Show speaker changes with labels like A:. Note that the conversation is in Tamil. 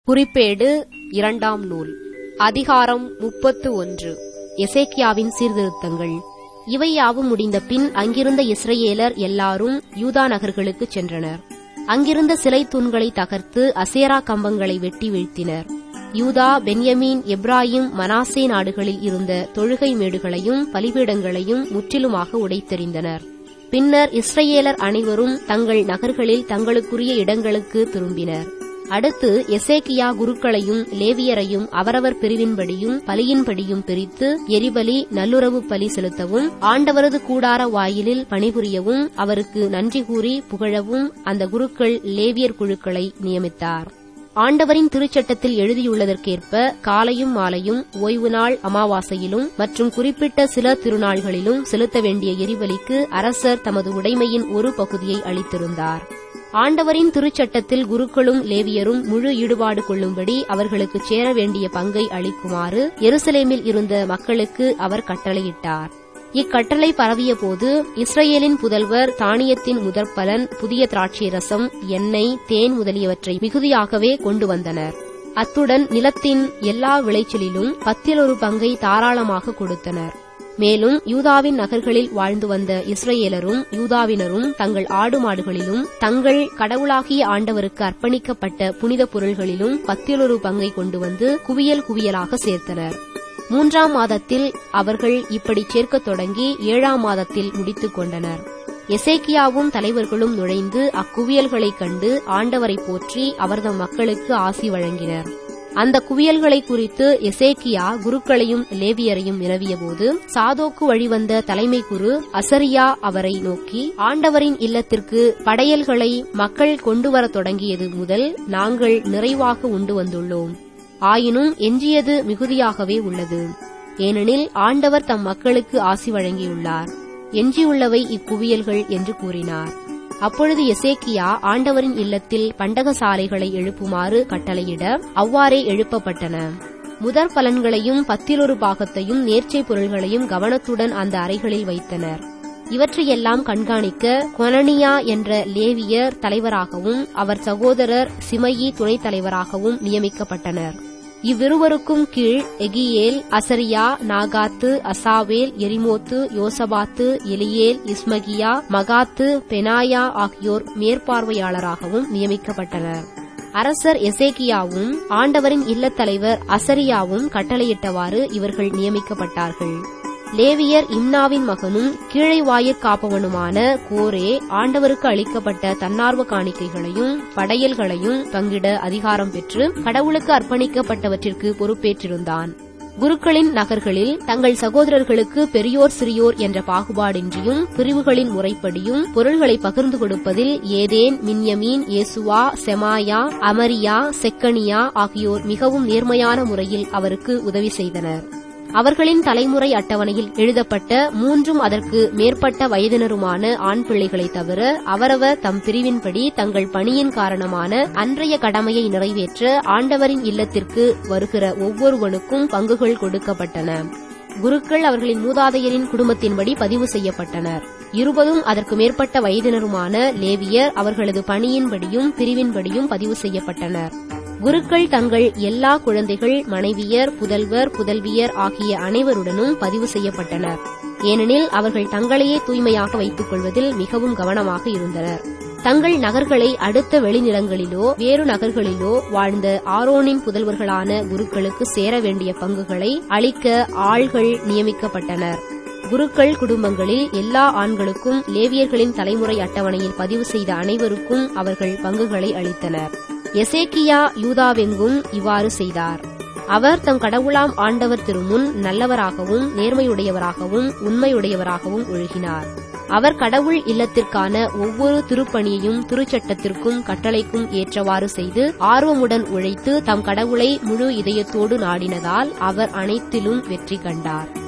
A: குறிப்பேடு இரண்டாம் நூல் அதிகாரம் முப்பத்து ஒன்று எசேக்கியாவின் சீர்திருத்தங்கள் இவை யாவும் முடிந்த பின் அங்கிருந்த இஸ்ரயேலர் எல்லாரும் யூதா நகர்களுக்குச் சென்றனர் அங்கிருந்த சிலை தூண்களை தகர்த்து அசேரா கம்பங்களை வெட்டி வீழ்த்தினர் யூதா பென்யமீன் எப்ராயிம் மனாசே நாடுகளில் இருந்த தொழுகை மேடுகளையும் பலிபீடங்களையும் முற்றிலுமாக உடைத்தெறிந்தனர் பின்னர் இஸ்ரயேலர் அனைவரும் தங்கள் நகர்களில் தங்களுக்குரிய இடங்களுக்கு திரும்பினர் அடுத்து எசேக்கியா குருக்களையும் லேவியரையும் அவரவர் பிரிவின்படியும் பலியின்படியும் பிரித்து எரிபலி நல்லுறவு பலி செலுத்தவும் ஆண்டவரது கூடார வாயிலில் பணிபுரியவும் அவருக்கு நன்றி கூறி புகழவும் அந்த குருக்கள் லேவியர் குழுக்களை நியமித்தார் ஆண்டவரின் திருச்சட்டத்தில் எழுதியுள்ளதற்கேற்ப காலையும் மாலையும் ஓய்வு நாள் அமாவாசையிலும் மற்றும் குறிப்பிட்ட சில திருநாள்களிலும் செலுத்த வேண்டிய எரிபலிக்கு அரசர் தமது உடைமையின் ஒரு பகுதியை அளித்திருந்தார் ஆண்டவரின் திருச்சட்டத்தில் குருக்களும் லேவியரும் முழு ஈடுபாடு கொள்ளும்படி அவர்களுக்கு சேர வேண்டிய பங்கை அளிக்குமாறு எருசலேமில் இருந்த மக்களுக்கு அவர் கட்டளையிட்டார் இக்கட்டளை பரவிய போது இஸ்ரேலின் புதல்வர் தானியத்தின் முதற்பலன் புதிய திராட்சை ரசம் எண்ணெய் தேன் முதலியவற்றை மிகுதியாகவே கொண்டு வந்தனர் அத்துடன் நிலத்தின் எல்லா விளைச்சலிலும் பத்தில் ஒரு பங்கை தாராளமாக கொடுத்தனர் மேலும் யூதாவின் நகர்களில் வாழ்ந்து வந்த இஸ்ரேலரும் யூதாவினரும் தங்கள் ஆடு மாடுகளிலும் தங்கள் கடவுளாகிய ஆண்டவருக்கு அர்ப்பணிக்கப்பட்ட புனித பொருள்களிலும் பத்திலொரு பங்கை கொண்டு வந்து குவியல் குவியலாக சேர்த்தனர் மூன்றாம் மாதத்தில் அவர்கள் இப்படி சேர்க்கத் தொடங்கி ஏழாம் மாதத்தில் முடித்துக் கொண்டனர் எசேக்கியாவும் தலைவர்களும் நுழைந்து அக்குவியல்களைக் கண்டு ஆண்டவரை போற்றி அவர்தம் மக்களுக்கு ஆசி வழங்கினர் அந்த குவியல்களை குறித்து எசேக்கியா குருக்களையும் லேவியரையும் வினவியபோது சாதோக்கு வழிவந்த தலைமை குரு அசரியா அவரை நோக்கி ஆண்டவரின் இல்லத்திற்கு படையல்களை மக்கள் கொண்டு வரத் தொடங்கியது முதல் நாங்கள் நிறைவாக உண்டு வந்துள்ளோம் ஆயினும் எஞ்சியது மிகுதியாகவே உள்ளது ஏனெனில் ஆண்டவர் தம் மக்களுக்கு ஆசி வழங்கியுள்ளார் எஞ்சியுள்ளவை இக்குவியல்கள் என்று கூறினார் அப்பொழுது எசேக்கியா ஆண்டவரின் இல்லத்தில் பண்டக சாலைகளை எழுப்புமாறு கட்டளையிட அவ்வாறே எழுப்பப்பட்டன முதற் பலன்களையும் பத்திலொரு பாகத்தையும் நேர்ச்சை பொருள்களையும் கவனத்துடன் அந்த அறைகளில் வைத்தனர் இவற்றையெல்லாம் கண்காணிக்க கொனனியா என்ற லேவியர் தலைவராகவும் அவர் சகோதரர் சிமையி துணைத் தலைவராகவும் நியமிக்கப்பட்டனர் இவ்விருவருக்கும் கீழ் எகியேல் அசரியா நாகாத்து அசாவேல் எரிமோத்து யோசபாத்து எலியேல் இஸ்மகியா மகாத்து பெனாயா ஆகியோர் மேற்பார்வையாளராகவும் நியமிக்கப்பட்டனர் அரசர் எசேக்கியாவும் ஆண்டவரின் இல்லத்தலைவர் அசரியாவும் கட்டளையிட்டவாறு இவர்கள் நியமிக்கப்பட்டார்கள் லேவியர் இம்னாவின் மகனும் கீழை வாயிற் காப்பவனுமான கோரே ஆண்டவருக்கு அளிக்கப்பட்ட தன்னார்வ காணிக்கைகளையும் படையல்களையும் பங்கிட அதிகாரம் பெற்று கடவுளுக்கு அர்ப்பணிக்கப்பட்டவற்றிற்கு பொறுப்பேற்றிருந்தான் குருக்களின் நகர்களில் தங்கள் சகோதரர்களுக்கு பெரியோர் சிறியோர் என்ற பாகுபாடின்றியும் பிரிவுகளின் முறைப்படியும் பொருள்களை பகிர்ந்து கொடுப்பதில் ஏதேன் மின்யமீன் ஏசுவா செமாயா அமரியா செக்கனியா ஆகியோர் மிகவும் நேர்மையான முறையில் அவருக்கு உதவி செய்தனர் அவர்களின் தலைமுறை அட்டவணையில் எழுதப்பட்ட மூன்றும் அதற்கு மேற்பட்ட வயதினருமான ஆண் பிள்ளைகளை தவிர அவரவர் தம் பிரிவின்படி தங்கள் பணியின் காரணமான அன்றைய கடமையை நிறைவேற்ற ஆண்டவரின் இல்லத்திற்கு வருகிற ஒவ்வொருவனுக்கும் பங்குகள் கொடுக்கப்பட்டன குருக்கள் அவர்களின் மூதாதையரின் குடும்பத்தின்படி பதிவு செய்யப்பட்டனர் இருபதும் அதற்கு மேற்பட்ட வயதினருமான லேவியர் அவர்களது பணியின்படியும் பிரிவின்படியும் பதிவு செய்யப்பட்டனர் குருக்கள் தங்கள் எல்லா குழந்தைகள் மனைவியர் புதல்வர் புதல்வியர் ஆகிய அனைவருடனும் பதிவு செய்யப்பட்டனர் ஏனெனில் அவர்கள் தங்களையே தூய்மையாக வைத்துக் கொள்வதில் மிகவும் கவனமாக இருந்தனர் தங்கள் நகர்களை அடுத்த வெளிநிலங்களிலோ வேறு நகர்களிலோ வாழ்ந்த ஆரோனின் புதல்வர்களான குருக்களுக்கு சேர வேண்டிய பங்குகளை அளிக்க ஆள்கள் நியமிக்கப்பட்டனர் குருக்கள் குடும்பங்களில் எல்லா ஆண்களுக்கும் லேவியர்களின் தலைமுறை அட்டவணையில் பதிவு செய்த அனைவருக்கும் அவர்கள் பங்குகளை அளித்தனர் எசேக்கியா யூதாவெங்கும் இவ்வாறு செய்தார் அவர் தம் கடவுளாம் ஆண்டவர் திருமுன் நல்லவராகவும் நேர்மையுடையவராகவும் உண்மையுடையவராகவும் ஒழுகினார் அவர் கடவுள் இல்லத்திற்கான ஒவ்வொரு திருப்பணியையும் திருச்சட்டத்திற்கும் கட்டளைக்கும் ஏற்றவாறு செய்து ஆர்வமுடன் உழைத்து தம் கடவுளை முழு இதயத்தோடு நாடினதால் அவர் அனைத்திலும் வெற்றி கண்டார்